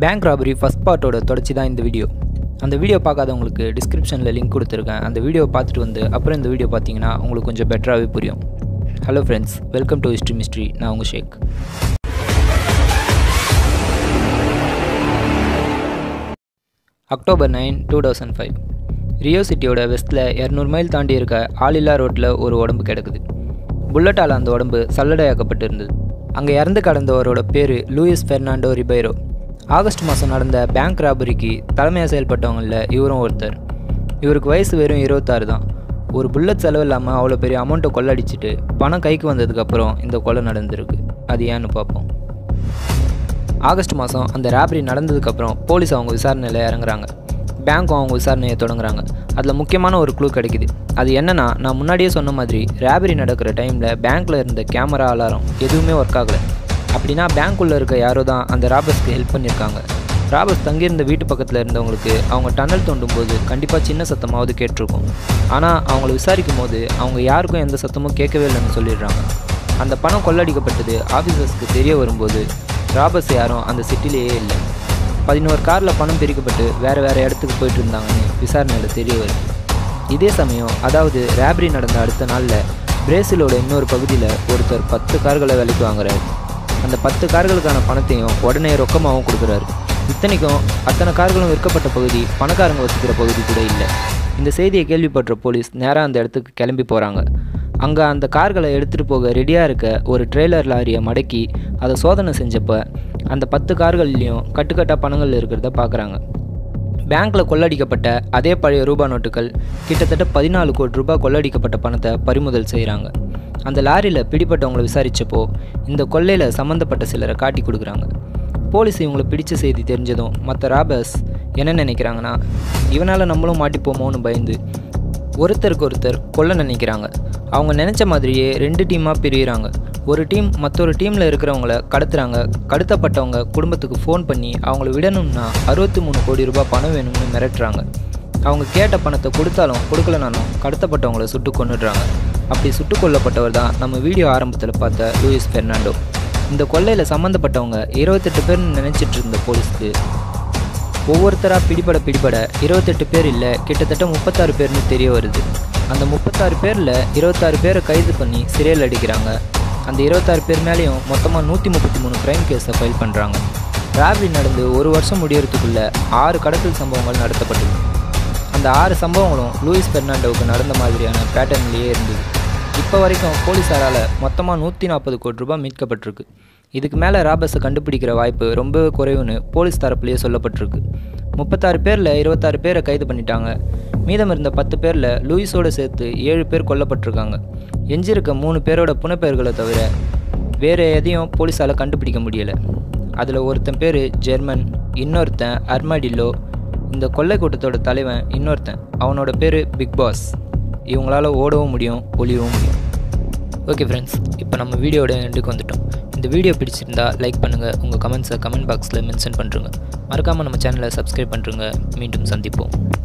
bank robbery first பார்ட்டோட தொடர்ச்சி தான் இந்த வீடியோ அந்த வீடியோ பார்க்காதவங்களுக்கு டிஸ்கிரிப்ஷனில் லிங்க் கொடுத்துருக்கேன் அந்த வீடியோ பார்த்துட்டு வந்து அப்புறம் இந்த வீடியோ பார்த்தீங்கன்னா உங்களுக்கு கொஞ்சம் பெட்டராகவே புரியும் hello friends welcome to history mystery நான் உங்கள் Sheikh October nine two thousand five Rio சிட்டியோட வெஸ்ட்டில் இரநூறு மைல் தாண்டி இருக்க ஆளில்லா ரோட்டில் ஒரு உடம்பு கிடக்குது புல்லட்டால் அந்த உடம்பு சல்லடையாக்கப்பட்டு இருந்தது அங்கே இறந்து கடந்தவரோட பேர் லூயிஸ் பெர்னாண்டோ ரிபைரோ ஆகஸ்ட் மாதம் நடந்த பேங்க் ராபரிக்கு தலைமையாக செயல்பட்டவங்களில் இவரும் ஒருத்தர் இவருக்கு வயசு வெறும் இருபத்தாறு தான் ஒரு புல்லட் செலவு இல்லாமல் அவ்வளோ பெரிய அமௌண்ட்டை கொள்ளடிச்சிட்டு பணம் கைக்கு வந்ததுக்கப்புறம் இந்த கொலை நடந்திருக்கு அது ஏன்னு பார்ப்போம் ஆகஸ்ட் மாதம் அந்த ராபரி நடந்ததுக்கப்புறம் போலீஸ் அவங்க விசாரணையில் இறங்குறாங்க பேங்க்கும் அவங்க விசாரணையை தொடங்குறாங்க அதில் முக்கியமான ஒரு க்ளூ கிடைக்குது அது என்னன்னா நான் முன்னாடியே சொன்ன மாதிரி ராபரி நடக்கிற டைமில் பேங்க்கில் இருந்த கேமரா அலாரம் எதுவுமே ஒர்க் ஆகலை அப்படின்னா பேங்க்குள்ளே இருக்க யாரோ தான் அந்த ராபர்ஸ்க்கு ஹெல்ப் பண்ணியிருக்காங்க ராபர்ஸ் தங்கியிருந்த வீட்டு பக்கத்தில் இருந்தவங்களுக்கு அவங்க டன்னல் தோண்டும் போது கண்டிப்பாக சின்ன சத்தமாவது கேட்டிருக்கும் ஆனால் அவங்கள விசாரிக்கும் போது அவங்க யாருக்கும் எந்த சத்தமும் கேட்கவே இல்லைன்னு சொல்லிடுறாங்க அந்த பணம் கொள்ளடிக்கப்பட்டது ஆஃபீஸர்ஸ்க்கு தெரிய வரும்போது ராபர்ஸ் யாரும் அந்த சிட்டிலேயே இல்லை பதினோரு காரில் பணம் பிரிக்கப்பட்டு வேறு வேறு இடத்துக்கு போயிட்டு இருந்தாங்கன்னு விசாரணையில் தெரிய வருது இதே சமயம் அதாவது ரேபரி நடந்த அடுத்த நாளில் பிரேசிலோட இன்னொரு பகுதியில் ஒருத்தர் பத்து கார்களை விலைக்கு வாங்குறாரு அந்த பத்து கார்களுக்கான பணத்தையும் உடனே ரொக்கமாகவும் கொடுக்குறாரு இத்தனைக்கும் அத்தனை கார்களும் விற்கப்பட்ட பகுதி பணக்காரங்க வசிக்கிற பகுதி கூட இல்லை இந்த செய்தியை கேள்விப்பட்ட போலீஸ் நேராக அந்த இடத்துக்கு கிளம்பி போகிறாங்க அங்கே அந்த கார்களை எடுத்துகிட்டு போக ரெடியாக இருக்க ஒரு ட்ரெய்லர் லாரியை மடக்கி அதை சோதனை செஞ்சப்போ அந்த பத்து கார்கள்லேயும் கட்டுக்கட்டாக பணங்கள் இருக்கிறத பார்க்குறாங்க பேங்க்கில் கொள்ளடிக்கப்பட்ட அதே பழைய ரூபா நோட்டுகள் கிட்டத்தட்ட பதினாலு கோடி ரூபாய் கொள்ளடிக்கப்பட்ட பணத்தை பறிமுதல் செய்கிறாங்க அந்த லாரியில் பிடிப்பட்டவங்களை விசாரித்தப்போ இந்த கொள்ளையில் சம்மந்தப்பட்ட சிலரை காட்டி கொடுக்குறாங்க போலீஸ் இவங்களை பிடிச்ச செய்தி தெரிஞ்சதும் மற்ற ராபர்ஸ் என்ன நினைக்கிறாங்கன்னா இவனால் நம்மளும் மாட்டிப்போமோன்னு பயந்து ஒருத்தருக்கு ஒருத்தர் கொல்ல நினைக்கிறாங்க அவங்க நினச்ச மாதிரியே ரெண்டு டீமாக பிரிகிறாங்க ஒரு டீம் மற்றொரு டீமில் இருக்கிறவங்கள கடத்துறாங்க கடத்தப்பட்டவங்க குடும்பத்துக்கு ஃபோன் பண்ணி அவங்கள விடணும்னா அறுபத்தி மூணு கோடி ரூபாய் பணம் வேணும்னு மிரட்டுறாங்க அவங்க கேட்ட பணத்தை கொடுத்தாலும் கொடுக்கலனாலும் கடத்தப்பட்டவங்கள சுட்டு கொண்டுடுறாங்க அப்படி சுட்டு கொல்லப்பட்டவர் தான் நம்ம வீடியோ ஆரம்பத்தில் பார்த்த லூயிஸ் பெர்னாண்டோ இந்த கொள்ளையில் சம்மந்தப்பட்டவங்க இருபத்தெட்டு பேர்னு நினச்சிட்டு இருந்த போலீஸ்க்கு ஒவ்வொருத்தராக பிடிபட பிடிபட இருபத்தெட்டு பேர் இல்லை கிட்டத்தட்ட முப்பத்தாறு பேர்னு தெரிய வருது அந்த முப்பத்தாறு பேரில் இருபத்தாறு பேரை கைது பண்ணி சிறையில் அடிக்கிறாங்க அந்த இருபத்தாறு பேர் மேலேயும் மொத்தமாக நூற்றி முப்பத்தி மூணு க்ரைம் கேஸை ஃபைல் பண்ணுறாங்க ராபரி நடந்து ஒரு வருஷம் முடியறதுக்குள்ளே ஆறு கடத்தல் சம்பவங்கள் நடத்தப்பட்டது அந்த ஆறு சம்பவங்களும் லூயிஸ் பெர்னாண்டோவுக்கு நடந்த மாதிரியான பேட்டர்ன்லேயே இருந்தது இப்போ வரைக்கும் போலீஸாரால் மொத்தமாக நூற்றி நாற்பது கோடி ரூபாய் மீட்கப்பட்டிருக்கு இதுக்கு மேலே ராபர்ஸை கண்டுபிடிக்கிற வாய்ப்பு ரொம்ப குறைவுன்னு போலீஸ் தரப்புலேயே சொல்லப்பட்டிருக்கு முப்பத்தாறு பேரில் இருபத்தாறு பேரை கைது பண்ணிட்டாங்க மீதம் இருந்த பத்து பேரில் லூயிஸோடு சேர்த்து ஏழு பேர் கொல்லப்பட்டிருக்காங்க எஞ்சிருக்க மூணு பேரோட புனப்பெயர்களை தவிர வேறு எதையும் போலீஸால் கண்டுபிடிக்க முடியலை அதில் ஒருத்தன் பேர் ஜெர்மன் இன்னொருத்தன் அர்மாடில்லோ இந்த கொள்ளை கூட்டத்தோட தலைவன் இன்னொருத்தன் அவனோட பேர் பிக் பாஸ் இவங்களால ஓடவும் முடியும் ஒளியவும் முடியும் ஓகே ஃப்ரெண்ட்ஸ் இப்போ நம்ம வீடியோட எண்டுக்கு வந்துட்டோம் இந்த வீடியோ பிடிச்சிருந்தா லைக் பண்ணுங்கள் உங்கள் கமெண்ட்ஸை கமெண்ட் பாக்ஸில் மென்ஷன் பண்ணுறங்க மறக்காமல் நம்ம சேனலை சப்ஸ்கிரைப் பண்ணுறங்க மீண்டும் சந்திப்போம்